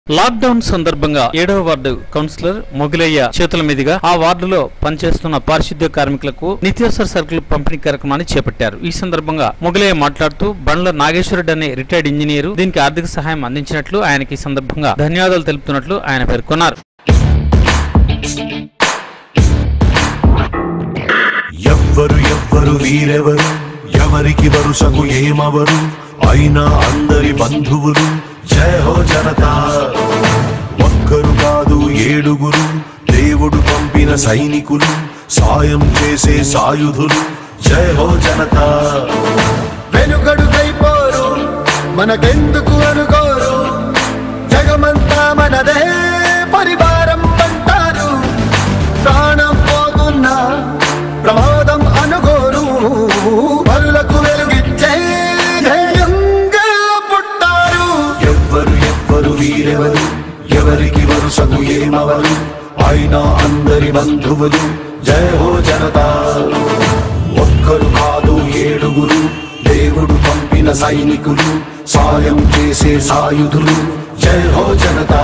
lockdown సందర్భంగా ఏడవ ward councillor Mogilaiah చేతుల మీదుగా ఆ వార్డులో పనిచేస్తున్న పారిశుద్ధ్య కార్మికులకు నిత్యావసర సరుకులు పంపిణీ కార్యక్రమాన్ని చేపట్టారు ఈ సందర్భంగా మొగిలయ్య మాట్లాడుతూ బండ్ల నాగేశ్వరుడు అనే రిటైర్డ్ ఇంజనీర్ దీనికి ఆర్థిక సహాయం అందించినట్లు ఆయనకి ఈ సందర్భంగా ధన్యవాదాలు తెలుపుతున్నట్లు ఆయన పేర్కొన్నారు ఎవ్వరు ఎవ్వరు వీరెవరు ఎవరికి వరుసకు ఏమవరు అయినా అందరి బంధువులు జయ హో జనతా ఒక్కరు కాదు ఏడుగురు దేవుడు పంపిన సైనికులు సాయం చేసే సాయుధులు జయ హో జనతా వెనుకడుకైపోరు మనకెందుకు అనుకోరు జగమంతా మనదే పరివారం అంటారు ప్రాణం పోతున్నా ప్రమాదం అనుకోరు పరులకు వెలుగిచ్చే ధైర్యంగా పుట్టారు ఎవ్వరు ఎవ్వరు వీరెవరు ఎవరికి వరుసకు ఏమవరు అయినా అందరి బంధువులు జయ హో జనతా ఒక్కరు కాదు ఏడుగురు దేవుడు పంపిన సైనికులు సాయం చేసే సాయుధులు జయ హో జనతా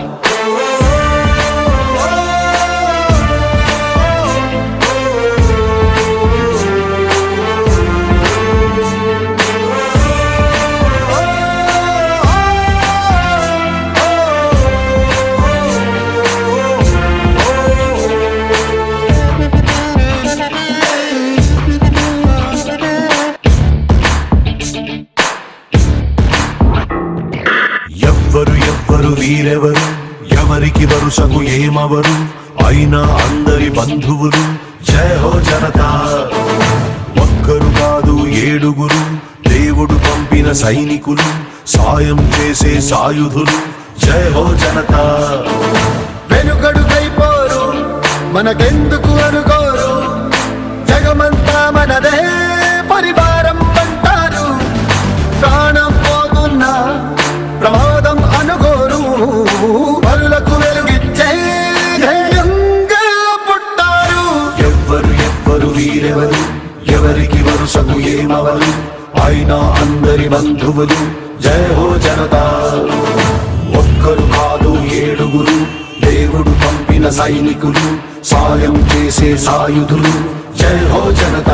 ఎవ్వరు ఎవ్వరు వీరెవరు ఎవరికి వరుసకు ఏమవరు అయినా అందరి బంధువులు జయ హో జనతా ఒక్కరు కాదు ఏడుగురు దేవుడు పంపిన సైనికులు సాయం చేసే సాయుధులు జయ హో జనతా వెనుకడుకైపోరు మనకెందుకు అనుకోరు జగమంతా మనదే పరివారం అంటారు ప్రాణం పోతున్నా ప్రమాదం అనుకోరు పరులకు వెలుగిచ్చే ధైర్యంగా పుట్టారు ఎవ్వరు ఎవ్వరు వీరెవరు ఎవరికి వరుసకు ఏమవరు అయినా అందరి బంధువులు జయ హో జనతా ఒక్కరు కాదు ఏడుగురు దేవుడు పంపిన సైనికులు సాయం చేసే సాయుధులు జయ హో జనతా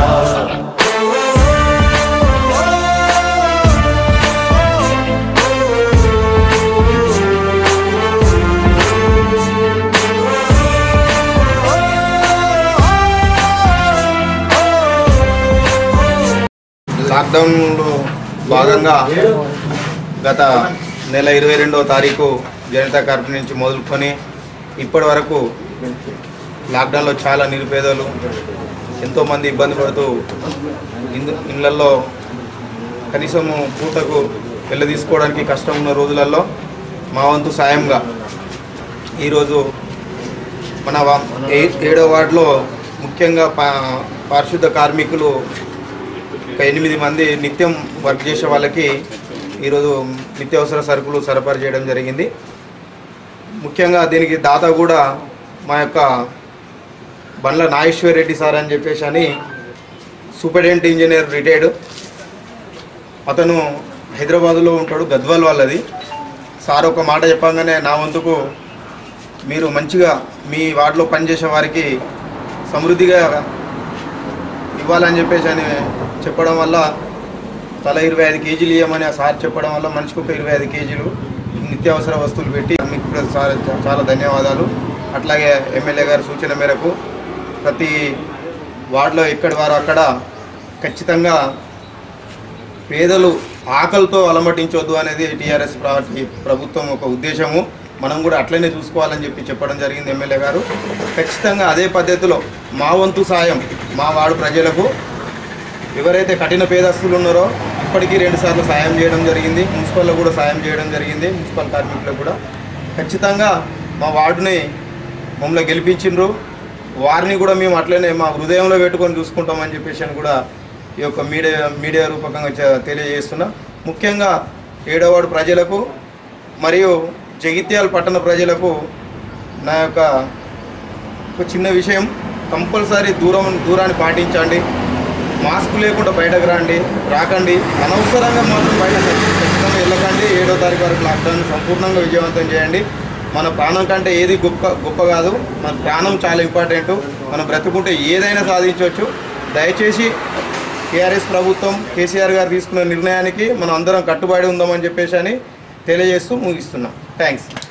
లాక్డౌన్లో భాగంగా గత నెల ఇరవై రెండవ తారీఖు జనతా కర్ఫ్యూ నుంచి మొదలుకొని ఇప్పటి వరకు లాక్డౌన్లో చాలా నిరుపేదలు ఎంతోమంది ఇబ్బంది పడుతూ ఇందు ఇళ్ళల్లో కనీసము పూటకు వెళ్ళ తీసుకోవడానికి కష్టం ఉన్న రోజులలో మా వంతు సాయంగా ఈరోజు మన వా- ఏ- ఏడో వార్డులో ముఖ్యంగా పా పారిశుద్ధ కార్మికులు ఒక ఎనిమిది మంది నిత్యం వర్క్ చేసే వాళ్ళకి ఈరోజు నిత్యావసర సరుకులు సరఫరా చేయడం జరిగింది ముఖ్యంగా దీనికి దాత కూడా మా యొక్క బండ్ల నాగేశ్వర్ రెడ్డి సార్ అని చెప్పేసి అని సూపరింటెండెంట్ ఇంజనీర్ రిటైర్డ్ అతను హైదరాబాదులో ఉంటాడు గద్వాల్ వాళ్ళది సార్ ఒక మాట చెప్పంగానే నా వంతుకు మీరు మంచిగా మీ వార్డులో పనిచేసే వారికి సమృద్ధిగా ఇవ్వాలని చెప్పేసి అని చెప్పడం వల్ల తల ఇరవై ఐదు కేజీలు ఇవ్వమని ఆ సార్ చెప్పడం వల్ల మనిషికి ఒక ఇరవై ఐదు కేజీలు నిత్యావసర వస్తువులు పెట్టి మీకు కూడా సార్ చాలా ధన్యవాదాలు అట్లాగే ఎమ్మెల్యే గారి సూచన మేరకు ప్రతి వార్డులో ఎక్కడి వారు అక్కడ ఖచ్చితంగా పేదలు ఆకలితో అలమటించొద్దు అనేది టీఆర్ఎస్ పార్టీ ప్రభుత్వం ఒక ఉద్దేశము మనం కూడా అట్లనే చూసుకోవాలని చెప్పి చెప్పడం జరిగింది ఎమ్మెల్యే గారు ఖచ్చితంగా అదే పద్ధతిలో మా వంతు సాయం మా వార్డు ప్రజలకు ఎవరైతే కఠిన పేదస్తులు ఉన్నారో ఇప్పటికీ రెండు సార్లు సాయం చేయడం జరిగింది మున్సిపల్లో కూడా సాయం చేయడం జరిగింది మున్సిపల్ కార్మికులకు కూడా ఖచ్చితంగా మా వార్డుని మమ్మల్ని గెలిపించిండ్రు వారిని కూడా మేము అట్లనే మా హృదయంలో పెట్టుకొని చూసుకుంటామని చెప్పేసి అని కూడా ఈ యొక్క మీడియా మీడియా రూపకంగా చె- తెలియజేస్తున్నా ముఖ్యంగా ఏడో వార్డు ప్రజలకు మరియు జగిత్యాల పట్టణ ప్రజలకు నా యొక్క ఒక చిన్న విషయం కంపల్సరీ దూరం దూరాన్ని పాటించండి మాస్క్ లేకుండా బయటకు రండి రాకండి అనవసరంగా మాత్రం బయట ఖచ్చితంగా వెళ్ళకండి నుండి ఏడో తారీఖు వరకు లాక్డౌన్ సంపూర్ణంగా విజయవంతం చేయండి మన ప్రాణం కంటే ఏది గొప్ప గొప్ప కాదు మన ప్రాణం చాలా ఇంపార్టెంట్ మనం బ్రతుకుంటే ఏదైనా సాధించవచ్చు దయచేసి టీఆర్ఎస్ ప్రభుత్వం కేసీఆర్ గారు తీసుకున్న నిర్ణయానికి మనం అందరం కట్టుబడి ఉందామని చెప్పేసి అని తెలియజేస్తూ ముగిస్తున్నాం థ్యాంక్స్